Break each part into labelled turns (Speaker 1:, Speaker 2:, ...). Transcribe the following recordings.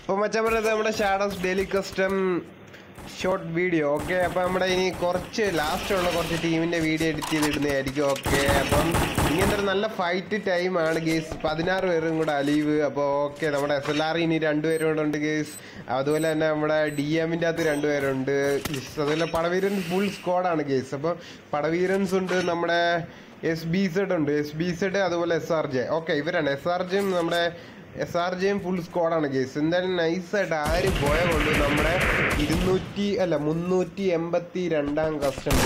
Speaker 1: അപ്പോൾ മച്ചാൻ പറയുന്നത് നമ്മുടെ shadows daily custom short video okay അപ്പോൾ നമ്മുടെ ഇനി കുറച്ച് ലാസ്റ്റ് ഉള്ള കുറച്ച് ടീമിൻ്റെ വീഡിയോ എഡിറ്റ് ചെയ്തിടുന്നതായിരിക്കും ഓക്കെ അപ്പം ഇങ്ങനത്തെ ഒരു നല്ല ഫൈറ്റ് ടൈമാണ് ഗേസ് പതിനാറ് പേരും കൂടെ അലീവ് അപ്പോൾ ഓക്കെ നമ്മുടെ എസ് എൽ ആർ ഇനി രണ്ടുപേരും കൂടെ ഉണ്ട് ഗേസ് അതുപോലെ തന്നെ നമ്മുടെ ഡി എമ്മിൻ്റെ അകത്ത് രണ്ടുപേരുണ്ട് അതുപോലെ പടവീരൻ ഫുൾ സ്ക്വാഡാണ് ഗേസ് അപ്പോൾ പടവീരൻസ് ഉണ്ട് നമ്മുടെ എസ് ബി സെഡ് ഉണ്ട് എസ് ബി സെഡ് അതുപോലെ എസ് ആർ ജെ ഓക്കെ ഇവരാണ് എസ് ആർ ജെയും നമ്മുടെ എസ് ആർ ജെയും ഫുൾ സ്ക്വാഡാണ് കേസ് എന്തായാലും നൈസായിട്ട് ആര് പോയ കൊണ്ട് നമ്മുടെ ഇരുന്നൂറ്റി അല്ല മുന്നൂറ്റി എൺപത്തി രണ്ടാം കസ്റ്റമർ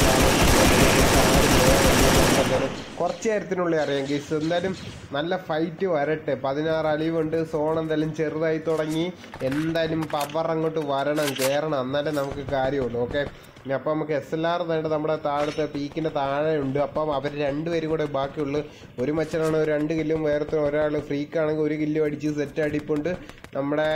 Speaker 1: കുറച്ച് നേരത്തിനുള്ളിൽ അറിയാം കേസ് എന്തായാലും നല്ല ഫൈറ്റ് വരട്ടെ പതിനാറ് അലിവുണ്ട് സോൺ എന്തായാലും ചെറുതായി തുടങ്ങി എന്തായാലും പവർ അങ്ങോട്ട് വരണം കയറണം എന്നാലേ നമുക്ക് കാര്യമുള്ളൂ ഓക്കെ ഇനി അപ്പം നമുക്ക് എസ് എൽ ആർ വേണ്ട നമ്മുടെ താഴത്തെ പീക്കിൻ്റെ താഴെ ഉണ്ട് അപ്പം അവർ രണ്ടുപേരും കൂടെ ബാക്കിയുള്ളു ഒരു മച്ചനാണ് ഒരു രണ്ട് കില്ലും വേറത്തെ ഒരാൾ ഫ്രീക്കാണെങ്കിൽ ഒരു കില്ലും അടിച്ച് സെറ്റ് അടിപ്പുണ്ട് നമ്മുടെ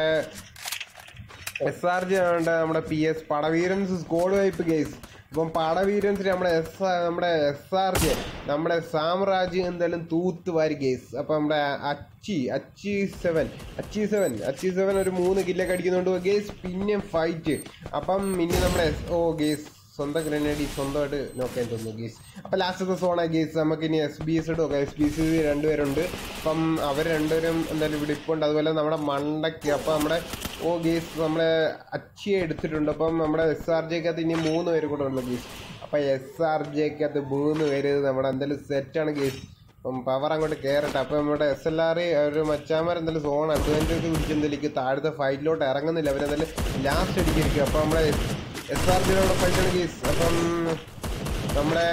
Speaker 1: എസ് ആർ ജി ആണ് നമ്മുടെ പി എസ് പടവീരൻസ് സ്കോഡ് വൈപ്പ് കേസ് ഇപ്പം പടവീരൻസിന് നമ്മുടെ എസ് നമ്മുടെ എസ് ആർ ജെ നമ്മുടെ സാമ്രാജ്യം എന്തായാലും തൂത്ത് വാരി കേസ് അപ്പം നമ്മുടെ അച്ചി അച്ചി സെവൻ അച്ചി സെവൻ അച്ചി സെവൻ ഒരു മൂന്ന് കില്ലൊക്കെ അടിക്കുന്നുണ്ട് ഗേസ് പിന്നെയും ഫൈറ്റ് അപ്പം ഇനി നമ്മുടെ എസ് ഓ ഗേസ് സ്വന്തം ഗ്രനേഡ് സ്വന്തമായിട്ട് നോക്കാൻ തോന്നുന്നു ഗീസ് അപ്പോൾ ലാസ്റ്റത്തെ സോണ ഗീസ് നമുക്ക് ഇനി എസ് ബി എസ് നോക്കാം എസ് ബി സി രണ്ടുപേരുണ്ട് അപ്പം അവർ രണ്ടുപേരും എന്തായാലും ഇവിടെ ഇപ്പോൾ ഉണ്ട് അതുപോലെ നമ്മുടെ മണ്ടയ്ക്ക് അപ്പോൾ നമ്മുടെ ഓ ഗീസ് നമ്മളെ അച്ചിയെ എടുത്തിട്ടുണ്ട് അപ്പം നമ്മുടെ എസ് ആർ ജെക്കകത്ത് ഇനി മൂന്ന് പേര് കൂടെ ഉള്ളു ഗീസ് അപ്പോൾ എസ് ആർ ജെക്കകത്ത് മൂന്ന് പേര് നമ്മുടെ എന്തായാലും സെറ്റാണ് ഗീസ് അപ്പം പവർ അങ്ങോട്ട് കയറട്ടെ അപ്പം നമ്മുടെ എസ് എൽ ആർ ഒരു മച്ചാമാർ എന്തായാലും സോൺ അഡ്വാൻറ്റേജ് പിടിച്ചെന്തെങ്കിലും താഴത്തെ ഫൈറ്റിലോട്ട് ഇറങ്ങുന്നില്ല അവരെന്തായാലും ലാസ്റ്റ് അടിക്കിരിക്കും അപ്പം നമ്മുടെ എസ് ആർ ജിയുടെ ഫൈറ്റാണ് കേസ് അപ്പം നമ്മുടെ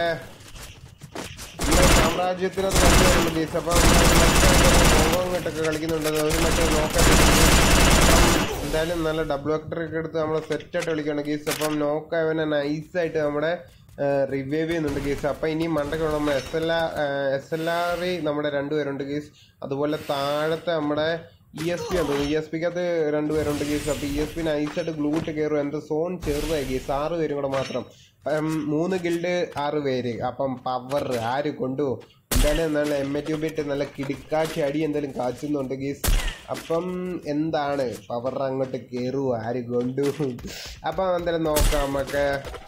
Speaker 1: നമ്മുടെ സാമ്രാജ്യത്തിനകത്ത് രണ്ടുപേരുണ്ട് കേസ് അപ്പം ഇങ്ങോട്ടൊക്കെ കളിക്കുന്നുണ്ട് ഒരു മറ്റേ നോക്കാൻ എന്തായാലും നല്ല ഡബിൾ വെക്ടറൊക്കെ എടുത്ത് നമ്മൾ സെറ്റായിട്ട് കളിക്കുകയാണ് കേസ് അപ്പം നോക്കവനെ നൈസായിട്ട് നമ്മുടെ റിവൈവ് ചെയ്യുന്നുണ്ട് കേസ് അപ്പം ഇനി മണ്ടയ്ക്കുള്ള നമ്മൾ S L R S L R നമ്മുടെ രണ്ടുപേരുണ്ട് കേസ് അതുപോലെ താഴത്തെ നമ്മുടെ ഇ എസ് പി ആണ് ഇ എസ് പിക്കകത്ത് രണ്ടുപേരുണ്ട് കേസ് അപ്പോൾ ഇ എസ് പി നൈസായിട്ട് ഗ്ലൂട്ട് കയറും എന്താ സോൺ ചെറുതായി കേസ് ആറ് പേരും കൂടെ മാത്രം അപ്പം മൂന്ന് ഗിൽഡ് ആറ് പേര് അപ്പം പവർ ആര് കൊണ്ടുപോകും എന്തായാലും നല്ല എം എ ട്യൂബ് ഇട്ട് നല്ല കിടുക്കാച്ചി അടി എന്തായാലും കാച്ചുന്നുണ്ട് ഗീസ് അപ്പം എന്താണ് പവർ അങ്ങോട്ട് കയറുമോ ആര് കൊണ്ടുപോകും അപ്പം എന്തായാലും നോക്കാം നമുക്ക്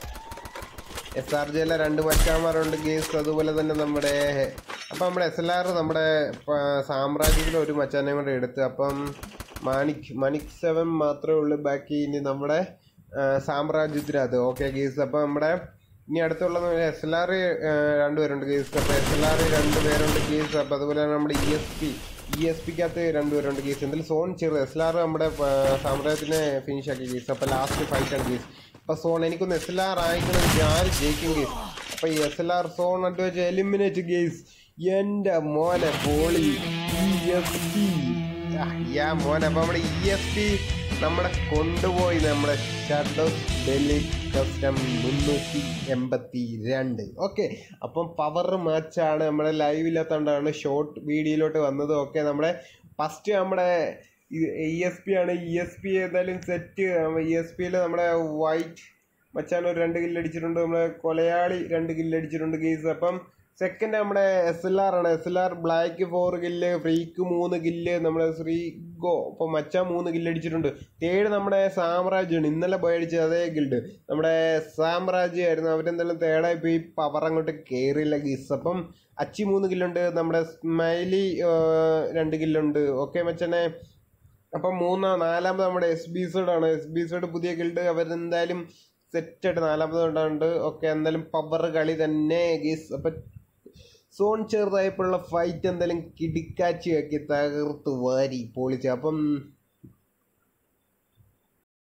Speaker 1: എസ് ആർ ജിയിലെ രണ്ട് മച്ചാന്മാരുണ്ട് ഗേസ് അതുപോലെ തന്നെ നമ്മുടെ അപ്പം നമ്മുടെ എസ് എൽ ആർ നമ്മുടെ സാമ്രാജ്യത്തിലെ ഒരു മച്ചാനെ കൂടെ എടുത്ത് അപ്പം മാണിക് മണിക് സെവൻ മാത്രമേ ഉള്ളൂ ബാക്കി ഇനി നമ്മുടെ സാമ്രാജ്യത്തിനകത്ത് ഓക്കെ ഗേസ് അപ്പം നമ്മുടെ ഇനി അടുത്തുള്ള എസ് എൽ ആർ രണ്ടുപേരുണ്ട് കേസ് അപ്പോൾ എസ് എൽ ആർ രണ്ടുപേരുണ്ട് കേസ് അപ്പോൾ അതുപോലെ തന്നെ നമ്മുടെ E S P E S പിക്കകത്ത് രണ്ടുപേരുണ്ട് കേസ് എന്തായാലും സോൺ ചെറുത് എസ് എൽ ആർ നമ്മുടെ സാമ്രാജ്യത്തിനെ ഫിനിഷ് ആക്കി കേസ് അപ്പോൾ ലാസ്റ്റ് ഫൈറ്റാണ് കേസ് അപ്പോൾ സോൺ എനിക്കൊന്ന് എസ് എൽ ആർ ആയിക്കണമെങ്കിൽ ആര് ജയിക്കും കേസ് അപ്പോൾ ഈ S L R zone at വെച്ച് എലിമിനേറ്റ് കേസ് എൻ്റെ മോനെ പോളി ഇ എസ് പി യാ മോനെ അപ്പോൾ നമ്മുടെ ഇ എസ് പി നമ്മളെ കൊണ്ടുപോയി നമ്മുടെ ഷഡോസ് ഡൽഹി കസ്റ്റം മുന്നൂറ്റി എൺപത്തി രണ്ട് ഓക്കെ അപ്പം പവർ മാച്ചാണ് നമ്മുടെ ലൈവില്ലാത്തതുകൊണ്ടാണ് ഷോർട്ട് വീഡിയോയിലോട്ട് വന്നത് ഓക്കെ നമ്മുടെ ഫസ്റ്റ് നമ്മുടെ ഇ എസ് പി ആണ് ഇ എസ് പി ഏതായാലും സെറ്റ് ഇ എസ് പിയിൽ നമ്മുടെ വൈറ്റ് മച്ചാൻ ഒരു രണ്ട് കില്ല് അടിച്ചിട്ടുണ്ട് നമ്മുടെ കൊലയാളി രണ്ട് കില്ല് അടിച്ചിട്ടുണ്ട് കേസ് അപ്പം സെക്കൻഡ് നമ്മുടെ എസ് എൽ ആർ ആണ് S L R black four kill freak മൂന്ന് കില്ല് നമ്മുടെ ശ്രീഗോ ഇപ്പൊ മച്ച മൂന്ന് കില്ല് അടിച്ചിട്ടുണ്ട് തേർഡ് നമ്മുടെ സാമ്രാജ്യമാണ് ഇന്നലെ പോയി അടിച്ചത് അതേ ഗിൽഡ് നമ്മുടെ സാമ്രാജ്യമായിരുന്നു അവരെന്തായാലും തേർഡായി പോയി പവർ അങ്ങോട്ട് കയറിയില്ല ഗീസ് അപ്പം അച്ചി മൂന്ന് കില്ലുണ്ട് നമ്മുടെ സ്മൈലി രണ്ട് കില്ലുണ്ട് ഓക്കെ മച്ചനെ അപ്പം മൂന്നാം നാലാമത് നമ്മുടെ എസ് ബി സൈഡ് ആണ് എസ് ബി സൈഡ് പുതിയ ഗിൽഡ് അവരെന്തായാലും സെറ്റായിട്ട് നാലാമത് കൊണ്ടുണ്ട് ഓക്കെ എന്തായാലും പവർ കളി തന്നെ ഗീസ് അപ്പം സോൺ ചെറുതായപ്പോഴുള്ള ഫൈറ്റ് എന്തായാലും കിടിക്കാച്ചി ആക്കി തകർത്ത് വാരി പൊളിച്ച് അപ്പം